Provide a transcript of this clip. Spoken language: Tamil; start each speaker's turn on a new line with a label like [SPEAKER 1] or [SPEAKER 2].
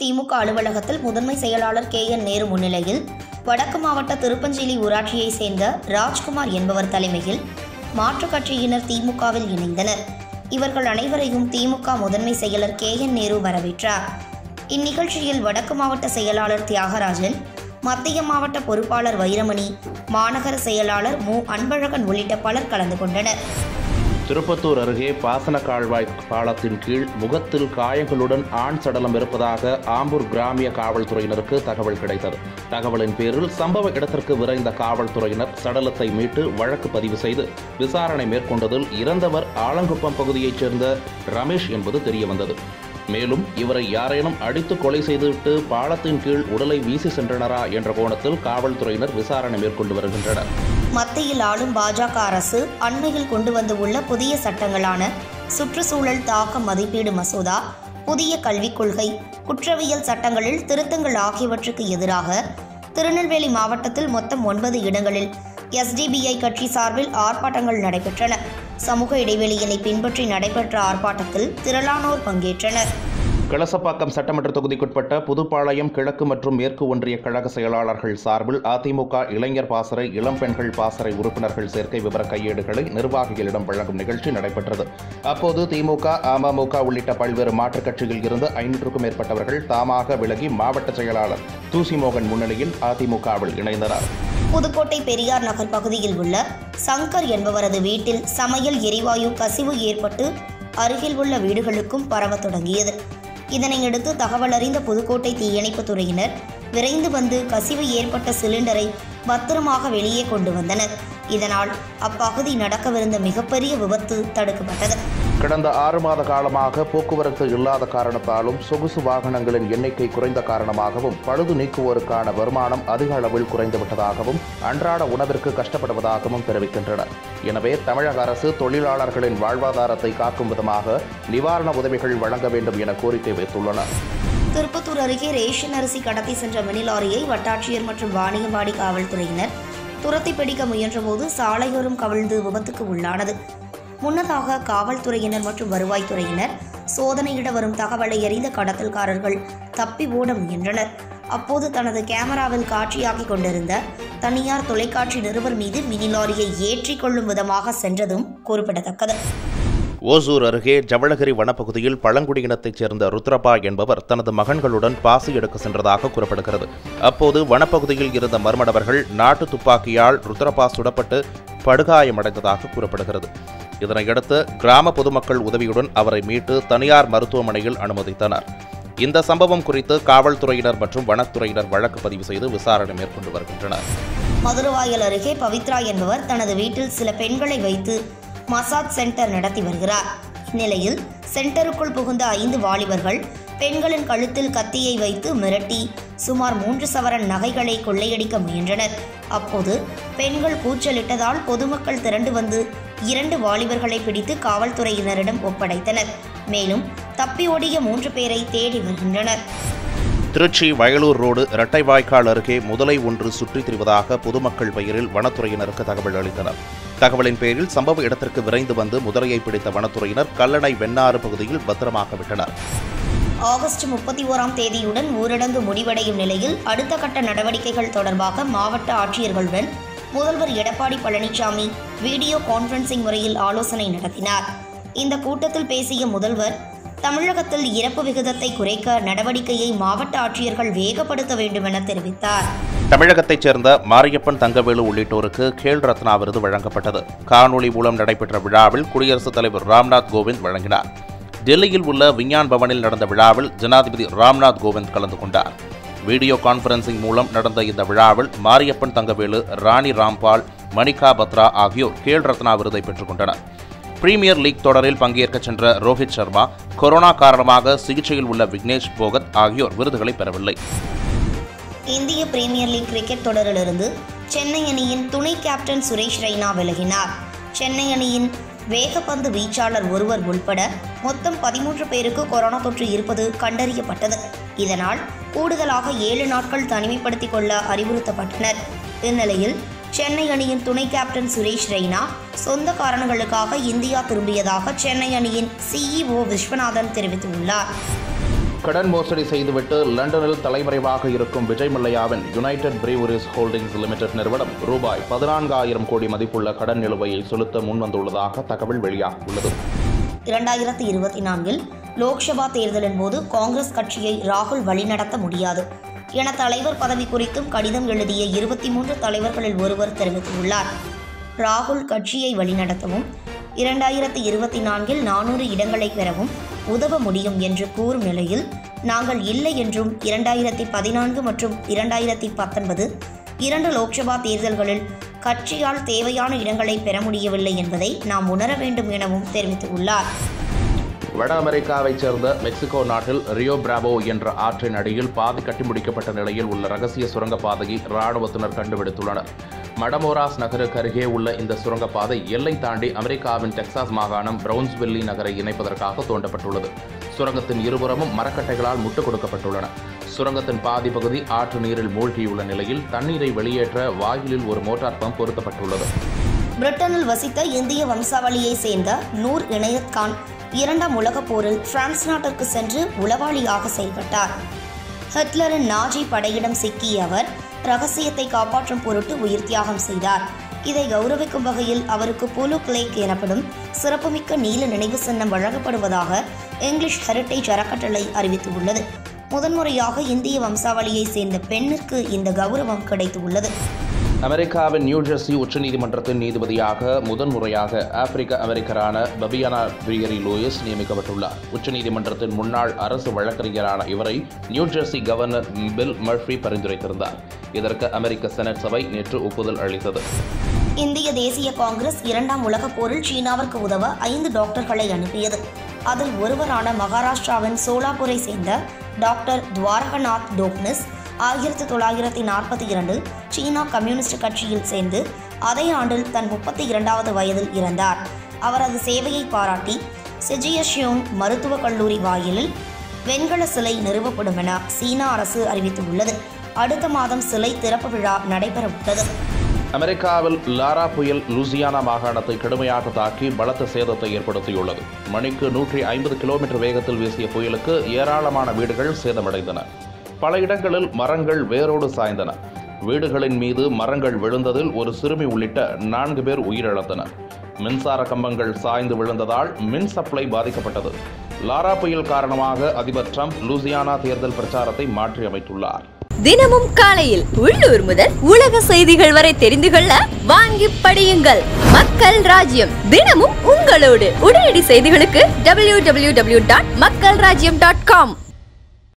[SPEAKER 1] திமுக அலுவலகத்தில் முதன்மை செயலாளர் கே என் நேரு முன்னிலையில் வடக்கு மாவட்ட திருப்பஞ்சேலி ஊராட்சியை சேர்ந்த ராஜ்குமார் என்பவர் தலைமையில் மாற்றுக் கட்சியினர் திமுகவில் இணைந்தனர் இவர்கள் அனைவரையும் திமுக முதன்மை செயலர் கே என் நேரு வரவேற்றார் இந்நிகழ்ச்சியில் வடக்கு மாவட்ட செயலாளர் தியாகராஜன் மத்திய மாவட்ட பொறுப்பாளர் வைரமணி மாநகர செயலாளர் மு அன்பழகன் உள்ளிட்ட பலர் கலந்து கொண்டனர்
[SPEAKER 2] திருப்பத்தூர் அருகே பாசன கால்வாய் பாலத்தின் கீழ் முகத்தில் காயங்களுடன் ஆண் சடலம் இருப்பதாக ஆம்பூர் கிராமிய காவல்துறையினருக்கு தகவல் கிடைத்தது தகவலின் பேரில் சம்பவ இடத்திற்கு விரைந்த காவல்துறையினர் சடலத்தை மீட்டு வழக்கு பதிவு செய்து விசாரணை மேற்கொண்டதில் இறந்தவர் ஆலங்குப்பம் பகுதியைச் சேர்ந்த ரமேஷ் என்பது தெரியவந்தது மேலும் இவரை யாரேனும் அடித்து கொலை செய்துவிட்டு பாலத்தின் கீழ் உடலை வீசி சென்றனரா என்ற கோணத்தில் காவல்துறையினர் விசாரணை மேற்கொண்டு வருகின்றனர்
[SPEAKER 1] மத்தியில் ஆளும் பாஜக அரசு அண்மையில் கொண்டு வந்துள்ள புதிய சட்டங்களான சுற்றுச்சூழல் தாக்க மதிப்பீடு மசோதா புதிய கல்விக் கொள்கை குற்றவியல் சட்டங்களில் திருத்தங்கள் ஆகியவற்றுக்கு எதிராக திருநெல்வேலி மாவட்டத்தில் மொத்தம் ஒன்பது இடங்களில் எஸ்டிபிஐ கட்சி சார்பில் ஆர்ப்பாட்டங்கள் நடைபெற்றன சமூக இடைவெளியினை பின்பற்றி நடைபெற்ற ஆர்ப்பாட்டத்தில் திரளானோர் பங்கேற்றனர்
[SPEAKER 2] கலசப்பாக்கம் சட்டமன்ற தொகுதிக்குட்பட்ட புதுப்பாளையம் கிழக்கு மற்றும் மேற்கு ஒன்றிய கழக செயலாளர்கள் சார்பில் அதிமுக இளைஞர் பாசறை இளம் பெண்கள் பாசறை உறுப்பினர்கள் சேர்க்கை விவர கையேடுகளை நிர்வாகிகளிடம் வழங்கும் நிகழ்ச்சி நடைபெற்றது அப்போது திமுக அமமுக உள்ளிட்ட பல்வேறு மாற்றுக் கட்சியில் இருந்து ஐநூற்றுக்கும் மேற்பட்டவர்கள் தாமாக விலகி மாவட்ட செயலாளர் தூசிமோகன் முன்னிலையில் அதிமுகவில் இணைந்தனர்
[SPEAKER 1] புதுக்கோட்டை பெரியார் நகர் பகுதியில் உள்ள சங்கர் என்பவரது வீட்டில் சமையல் எரிவாயு கசிவு ஏற்பட்டு அருகில் உள்ள வீடுகளுக்கும் பரவத் தொடங்கியது இதனையடுத்து தகவல் அறிந்த புதுக்கோட்டை தீயணைப்புத் துறையினர் விரைந்து வந்து கசிவு ஏற்பட்ட சிலிண்டரை பத்திரமாக வெளியே கொண்டு வந்தனர் இதனால் அப்பகுதி நடக்கவிருந்த மிகப்பெரிய விபத்து தடுக்கப்பட்டது
[SPEAKER 2] கடந்த ஆறு மாத காலமாக போக்குவரத்து இல்லாத காரணத்தாலும் சொகுசு வாகனங்களின் எண்ணிக்கை குறைந்த காரணமாகவும் பழுது நீக்குவோருக்கான வருமானம் அதிக அளவில் குறைந்துவிட்டதாகவும் அன்றாட உணவிற்கு கஷ்டப்படுவதாகவும் தெரிவிக்கின்றனர் எனவே தமிழக அரசு தொழிலாளர்களின் வாழ்வாதாரத்தை காக்கும் விதமாக நிவாரண உதவிகள் வழங்க வேண்டும் என கோரிக்கை வைத்துள்ளனர்
[SPEAKER 1] திருப்பத்தூர் அருகே ரேஷன் அரிசி கடத்தி சென்ற மினி லாரியை வட்டாட்சியர் மற்றும் வாணியம்பாடி காவல்துறையினர் துரத்தி பிடிக்க முயன்றபோது சாலையோரம் கவிழ்ந்து விபத்துக்கு உள்ளானது முன்னதாக காவல்துறையினர் மற்றும் வருவாய்த்துறையினர் சோதனையிட வரும் தகவலை அறிந்த கடத்தல்காரர்கள் தப்பி ஓட முயன்றனர் அப்போது தனது கேமராவில் காட்சியாகிக் கொண்டிருந்த தனியார் தொலைக்காட்சி நிருபர் மீது மினி லாரியை ஏற்றிக் கொள்ளும் விதமாக சென்றதும் குறிப்பிடத்தக்கது
[SPEAKER 2] ஓசூர் அருகே ஜவளகிரி வனப்பகுதியில் பழங்குடியினத்தைச் சேர்ந்த ருத்ரப்பா என்பவர் தனது மகன்களுடன் பாசி எடுக்க சென்றதாக கூறப்படுகிறது அப்போது வனப்பகுதியில் இருந்த மர்மடவர்கள் நாட்டு துப்பாக்கியால் ருத்ரப்பா சுடப்பட்டு படுகாயமடைந்ததாக கூறப்படுகிறது இதனையடுத்து கிராம பொதுமக்கள் உதவியுடன் அவரை மீட்டு தனியார் மருத்துவமனையில் அனுமதித்தனர் இந்த சம்பவம் குறித்து காவல்துறையினர் மற்றும் வனத்துறையினர் வழக்கு பதிவு செய்து விசாரணை மேற்கொண்டு வருகின்றனர்
[SPEAKER 1] மதுரவாயல் அருகே பவித்ரா என்பவர் தனது வீட்டில் சில பெண்களை வைத்து மசாஜ் சென்டர் நடத்தி வருகிறார் இந்நிலையில் சென்டருக்குள் புகுந்த ஐந்து வாலிபர்கள் பெண்களின் கழுத்தில் கத்தியை வைத்து மிரட்டி சுமார் மூன்று சவரன் நகைகளை கொள்ளையடிக்க முயன்றனர் அப்போது பெண்கள் கூச்சலிட்டதால் பொதுமக்கள் திரண்டு வந்து இரண்டு வாலிபர்களை பிடித்து காவல்துறையினரிடம் ஒப்படைத்தனர் மேலும் தப்பி ஓடிய மூன்று பேரை தேடி வருகின்றனர்
[SPEAKER 2] திருச்சி வயலூர் ரோடு இரட்டைவாய்க்கால் அருகே முதலை ஒன்று சுற்றித் திரிவதாக பொதுமக்கள் பெயரில் வனத்துறையினருக்கு தகவல் அளித்தனர் தகவலின் பேரில் சம்பவ இடத்திற்கு விரைந்து வந்து முதலையை பிடித்த வனத்துறையினர் கல்லணை வெண்ணாறு பகுதியில் பத்திரமாக விட்டனர்
[SPEAKER 1] ஆகஸ்ட் முப்பத்தி ஓராம் தேதியுடன் ஊரடங்கு முடிவடையும் நிலையில் அடுத்த கட்ட நடவடிக்கைகள் தொடர்பாக மாவட்ட ஆட்சியர்களுடன் முதல்வர் எடப்பாடி பழனிசாமி வீடியோ கான்ஃபரன்சிங் முறையில் ஆலோசனை நடத்தினார் இந்த கூட்டத்தில் பேசிய முதல்வர் தமிழகத்தில் இறப்பு விகிதத்தை குறைக்க நடவடிக்கையை மாவட்ட ஆட்சியர்கள் வேகப்படுத்த வேண்டும் என தெரிவித்தார்
[SPEAKER 2] தமிழகத்தைச் சேர்ந்த மாரியப்பன் தங்கவேலு உள்ளிட்டோருக்கு கேல் ரத்னா விருது வழங்கப்பட்டது காணொலி மூலம் நடைபெற்ற விழாவில் குடியரசுத் தலைவர் ராம்நாத் கோவிந்த் வழங்கினார் டெல்லியில் உள்ள விஞ்ஞான் பவனில் நடந்த விழாவில் ஜனாதிபதி ராம்நாத் கோவிந்த் கலந்து கொண்டார் வீடியோ கான்பரன்சிங் மூலம் நடந்த இந்த விழாவில் மாரியப்பன் தங்கவேலு ராணி ராம்பால் மணிகா பத்ரா ஆகியோர் கேல் ரத்னா விருதை பெற்றுக் கொண்டனர் பிரீமியர் லீக் தொடரில் பங்கேற்க சென்ற ரோஹித் சர்மா கொரோனா காரணமாக சிகிச்சையில் உள்ள விக்னேஷ் போகத் ஆகியோர் விருதுகளை பெறவில்லை
[SPEAKER 1] இந்திய பிரீமியர் லீக் கிரிக்கெட் தொடரிலிருந்து சென்னை அணியின் துணை கேப்டன் சுரேஷ் ரெய்னா விலகினார் சென்னை அணியின் வேகப்பந்து வீச்சாளர் ஒருவர் உள்பட மொத்தம் பதிமூன்று பேருக்கு கொரோனா தொற்று இருப்பது கண்டறியப்பட்டது இதனால் கூடுதலாக ஏழு நாட்கள் தனிமைப்படுத்திக் கொள்ள அறிவுறுத்தப்பட்டனர் இந்நிலையில் சென்னை அணியின் துணை கேப்டன் சுரேஷ் ரெய்னா சொந்த காரணங்களுக்காக இந்தியா திரும்பியதாக சென்னை அணியின் சிஇஓ விஸ்வநாதன் தெரிவித்துள்ளார்
[SPEAKER 2] கடன் மோசடி செய்துவிட்டு லண்டனில் தலைமறைவாக இருக்கும் விஜய் மல்லையாவின் யுனைடெட் பிரீவரிஸ் ஹோல்டிங்ஸ் லிமிடெட் நிறுவனம் ரூபாய் பதினான்காயிரம் கோடி மதிப்புள்ள கடன் நிலுவையை செலுத்த முன்வந்துள்ளதாக தகவல் வெளியாகியுள்ளது
[SPEAKER 1] இரண்டாயிரத்தி இருபத்தி நான்கில் லோக்சபா தேர்தலின் போது காங்கிரஸ் கட்சியை ராகுல் வழிநடத்த முடியாது என தலைவர் பதவி குறித்தும் கடிதம் எழுதிய இருபத்தி மூன்று தலைவர்களில் ஒருவர் தெரிவித்துள்ளார் ராகுல் கட்சியை வழிநடத்தவும் இரண்டாயிரத்தி இருபத்தி நான்கில் நானூறு இடங்களை பெறவும் உதவ முடியும் என்று கூறும் நிலையில் நாங்கள் இல்லை என்றும் இரண்டாயிரத்தி பதினான்கு மற்றும் இரண்டாயிரத்தி பத்தொன்பது இரண்டு லோக்சபா தேர்தல்களில் கட்சியால் தேவையான இடங்களை பெற முடியவில்லை என்பதை நாம் உணர வேண்டும் எனவும் தெரிவித்துள்ளார்
[SPEAKER 2] வட அமெரிக்காவைச் சேர்ந்த மெக்சிகோ நாட்டில் ரியோ பிராவோ என்ற ஆற்றின் அடியில் பாதி கட்டி முடிக்கப்பட்ட நிலையில் உள்ள ரகசிய சுரங்கப்பாதையை இராணுவத்தினர் கண்டுபிடித்துள்ளனர் மடமோராஸ் நகருக்கு அருகே உள்ள இந்த சுரங்கப்பாதை எல்லை தாண்டி அமெரிக்காவின் டெக்சாஸ் மாகாணம் பிரவுன்ஸ்வில்லி நகரை இணைப்பதற்காக தோண்டப்பட்டுள்ளது சுரங்கத்தின் இருபுறமும் மரக்கட்டைகளால் முட்டுக் கொடுக்கப்பட்டுள்ளன சுரங்கத்தின் பாதி பகுதி ஆற்று நீரில் மூழ்கியுள்ள நிலையில் தண்ணீரை வெளியேற்ற வாயிலில் ஒரு மோட்டார் பம்ப் பொருத்தப்பட்டுள்ளது
[SPEAKER 1] பிரிட்டனில் வசித்த இந்திய வம்சாவளியை சேர்ந்த நூர் இணையத் கான் இரண்டாம் உலகப் போரில் பிரான்ஸ் நாட்டிற்கு சென்று உளவாளியாக செயல்பட்டார் ஹிட்லரின் நாஜி படையிடம் சிக்கிய அவர் ரகசியத்தை காப்பாற்றும் பொருட்டு உயிர் தியாகம் செய்தார் இதை கௌரவிக்கும் வகையில் அவருக்கு புலு கிளேக் எனப்படும் சிறப்புமிக்க நீல நினைவு சின்னம் வழங்கப்படுவதாக இங்கிலீஷ் ஹெரிட்டேஜ் அறக்கட்டளை அறிவித்துள்ளது முதன்முறையாக இந்திய வம்சாவளியை சேர்ந்த பெண்ணிற்கு இந்த கௌரவம் கிடைத்துள்ளது
[SPEAKER 2] அமெரிக்காவின் நியூஜெர்சி உச்சநீதிமன்றத்தின் நீதிபதியாக முதன்முறையாக ஆப்பிரிக்க அமெரிக்கரான பபியானா பிரியரி லூயிஸ் நியமிக்கப்பட்டுள்ளார் உச்சநீதிமன்றத்தின் முன்னாள் அரசு வழக்கறிஞரான இவரை நியூஜெர்சி கவர்னர் பில் மர்ஃபி பரிந்துரைத்திருந்தார் இதற்கு அமெரிக்க செனட் சபை நேற்று ஒப்புதல் அளித்தது
[SPEAKER 1] இந்திய தேசிய காங்கிரஸ் இரண்டாம் உலகப் போரில் சீனாவிற்கு உதவ ஐந்து டாக்டர்களை அனுப்பியது அதில் ஒருவரான மகாராஷ்டிராவின் சோலாப்பூரை சேர்ந்த டாக்டர் துவாரகநாத் டோப்னிஸ் ஆயிரத்தி தொள்ளாயிரத்தி நாற்பத்தி இரண்டில் சீனா கம்யூனிஸ்ட் கட்சியில் சேர்ந்து அதே ஆண்டில் தன் முப்பத்தி இரண்டாவது வயதில் இறந்தார் அவரது சேவையை பாராட்டி செஜியஷியோங் மருத்துவக் கல்லூரி வாயிலில் வெண்கல சிலை நிறுவப்படும் என சீனா அரசு அறிவித்துள்ளது அடுத்த மாதம் சிலை திறப்பு விழா நடைபெறவுள்ளது
[SPEAKER 2] அமெரிக்காவில் லாரா புயல் லூசியானா மாகாணத்தை கடுமையாக தாக்கி பலத்த சேதத்தை ஏற்படுத்தியுள்ளது மணிக்கு நூற்றி ஐம்பது கிலோமீட்டர் வேகத்தில் வீசிய புயலுக்கு ஏராளமான வீடுகள் சேதமடைந்தன பல இடங்களில் மரங்கள் வேரோடு சாய்ந்தன வீடுகளின் மீது மரங்கள் விழுந்ததில் ஒரு சிறுமி உள்ளிட்ட நான்கு பேர் உயிரிழந்தனர் மின்சார கம்பங்கள் சாய்ந்து விழுந்ததால் மின் சப்ளை பாதிக்கப்பட்டது லாரா புயல் காரணமாக அதிபர் ட்ரம்ப் லூசியானா தேர்தல் பிரச்சாரத்தை மாற்றியமைத்துள்ளார்
[SPEAKER 3] தினமும் காலையில் உள்ளூர் முதல் உலக செய்திகள் வரை தெரிந்து கொள்ள வாங்கி படியுங்கள் மக்கள் ராஜ்யம் தினமும் உங்களோடு உடனடி செய்திகளுக்கு டபிள்யூ டாட் மக்கள் ராஜ்யம் டாட் காம்